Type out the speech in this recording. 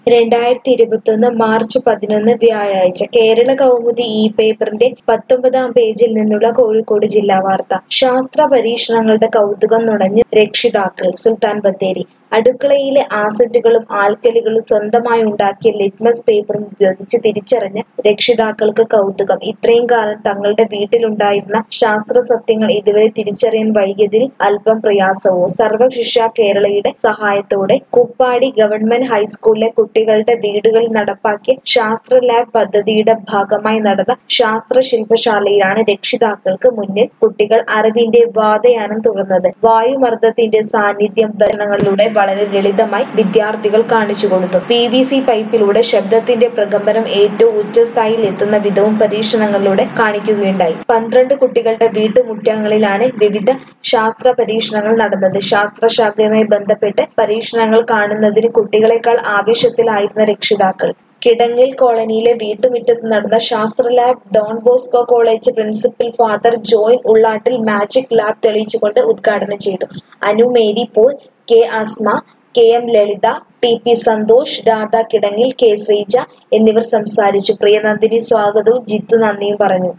രണ്ടായിരത്തി ഇരുപത്തൊന്ന് മാർച്ച് പതിനൊന്ന് വ്യാഴാഴ്ച കേരള കൗമുദി ഈ പേപ്പറിന്റെ പത്തൊമ്പതാം പേജിൽ നിന്നുള്ള കോഴിക്കോട് ജില്ലാ വാർത്ത ശാസ്ത്ര പരീക്ഷണങ്ങളുടെ കൗതുകം നുണഞ്ഞ് രക്ഷിതാക്കൾ സുൽത്താൻ ബത്തേരി അടുക്കളയിലെ ആസിഡുകളും ആൽക്കലുകളും സ്വന്തമായി ഉണ്ടാക്കിയ ലിറ്റ്മസ് പേപ്പറും ഉപയോഗിച്ച് തിരിച്ചറിഞ്ഞ രക്ഷിതാക്കൾക്ക് കൗതുകം ഇത്രയും കാലം തങ്ങളുടെ വീട്ടിലുണ്ടായിരുന്ന ശാസ്ത്ര സത്യങ്ങൾ ഇതുവരെ തിരിച്ചറിയാൻ വൈകിയതിൽ അല്പം പ്രയാസവും സർവശിക്ഷ കേരളയുടെ സഹായത്തോടെ കുപ്പാടി ഗവൺമെന്റ് ഹൈസ്കൂളിലെ കുട്ടികളുടെ വീടുകളിൽ നടപ്പാക്കിയ ശാസ്ത്ര ലാബ് പദ്ധതിയുടെ ഭാഗമായി നടന്ന ശാസ്ത്ര ശില്പശാലയിലാണ് രക്ഷിതാക്കൾക്ക് മുന്നിൽ കുട്ടികൾ അറിവിന്റെ വാതയാനം തുറന്നത് വായുമർദ്ദത്തിന്റെ സാന്നിധ്യം ഭരണങ്ങളിലൂടെ വളരെ ലളിതമായി വിദ്യാർത്ഥികൾ കാണിച്ചു കൊടുത്തു പി വി സി പൈപ്പിലൂടെ ശബ്ദത്തിന്റെ പ്രകമ്പനം ഏറ്റവും ഉച്ചസ്ഥായിയിൽ എത്തുന്ന വിധവും പരീക്ഷണങ്ങളിലൂടെ കാണിക്കുകയുണ്ടായി പന്ത്രണ്ട് കുട്ടികളുടെ വീട്ടുമുറ്റങ്ങളിലാണ് വിവിധ ശാസ്ത്ര പരീക്ഷണങ്ങൾ നടന്നത് ശാസ്ത്രശാഖയുമായി ബന്ധപ്പെട്ട് പരീക്ഷണങ്ങൾ കാണുന്നതിന് കുട്ടികളെക്കാൾ ആവേശത്തിലായിരുന്ന രക്ഷിതാക്കൾ കിടങ്ങിൽ കോളനിയിലെ വീട്ടുമുറ്റത്ത് നടന്ന ശാസ്ത്ര lab Don Bosco college principal father Joyin Ullattil magic lab തെളിയിച്ചുകൊണ്ട് ഉദ്ഘാടനം ചെയ്തു Anu Mary Paul K Asma K M Lalitha T P Santhosh Radha Kidangil K Sreeja എന്നിവർ സംസാരിച്ചു പ്രിയനന്ദിനി സ്വാഗതവും ജിത്തു നന്ദിയും പറഞ്ഞു